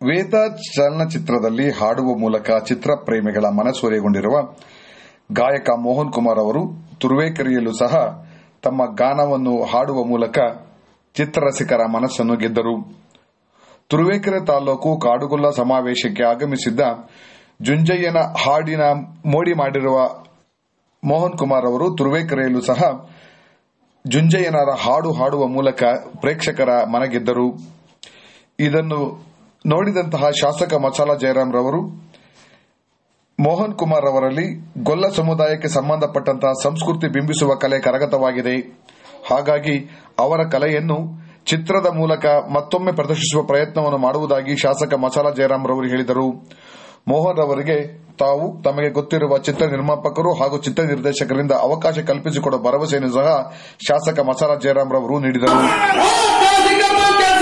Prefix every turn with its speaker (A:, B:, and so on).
A: ವೇದ ಚಲನಚಿತ್ರದಲ್ಲಿ ಹಾಡುವ ಮೂಲಕ ಚಿತ್ರಪ್ರೇಮಿಗಳ ಮನಸೂರೆಗೊಂಡಿರುವ ಗಾಯಕ ಮೋಹನ್ ಕುಮಾರ್ ಅವರು ತುರುವೇಕೆರೆಯಲ್ಲೂ ಸಹ ತಮ್ಮ ಗಾನವನ್ನು ಹಾಡುವ ಮೂಲಕ ಚಿತ್ರರಸಿಕರ ಮನಸ್ಸನ್ನು ಗೆದ್ದರು ತುರುವೇಕೆರೆ ತಾಲೂಕು ಕಾಡುಗೊಲ್ಲ ಸಮಾವೇಶಕ್ಕೆ ಆಗಮಿಸಿದ್ದ ಜುಂಜಯ್ಯನ ಹಾಡಿನ ಮೋಡಿ ಮಾಡಿರುವ ಮೋಹನ್ ಕುಮಾರ್ ಅವರು ತುರುವೇಕೆರೆಯಲ್ಲೂ ಸಹ ಜುಂಜಯ್ಯನರ ಹಾಡು ಹಾಡುವ ಮೂಲಕ ಪ್ರೇಕ್ಷಕರ ಮನಗೆದ್ದರು ಇದನ್ನು ನೋಡಿದಂತಹ ಶಾಸಕ ಮಸಾಲ ಜಯರಾಮ್ ರವರು ಮೋಹನ್ ಕುಮಾರ್ ಅವರಲ್ಲಿ ಗೊಲ್ಲ ಸಮುದಾಯಕ್ಕೆ ಸಂಬಂಧಪಟ್ಟಂತಹ ಸಂಸ್ಕೃತಿ ಬಿಂಬಿಸುವ ಕಲೆ ಕರಗತವಾಗಿದೆ ಹಾಗಾಗಿ ಅವರ ಕಲೆಯನ್ನು ಚಿತ್ರದ ಮೂಲಕ ಮತ್ತೊಮ್ಮೆ ಪ್ರದರ್ಶಿಸುವ ಪ್ರಯತ್ನವನ್ನು ಮಾಡುವುದಾಗಿ ಶಾಸಕ ಮಸಾಲ ಜಯರಾಮ್ ರವರು ಹೇಳಿದರು ಮೋಹನ್ ಅವರಿಗೆ ತಾವು ತಮಗೆ ಗೊತ್ತಿರುವ ಚಿತ್ರ ನಿರ್ಮಾಪಕರು ಹಾಗೂ ಚಿತ್ರ ನಿರ್ದೇಶಕರಿಂದ ಅವಕಾಶ ಕಲ್ಪಿಸಿಕೊಡುವ ಭರವಸೆಯನ್ನು ಸಹ ಶಾಸಕ ಮಸಾಲ ಜಯರಾಮ್ ರವರು ನೀಡಿದರು
B: ಸಾಧಿಕ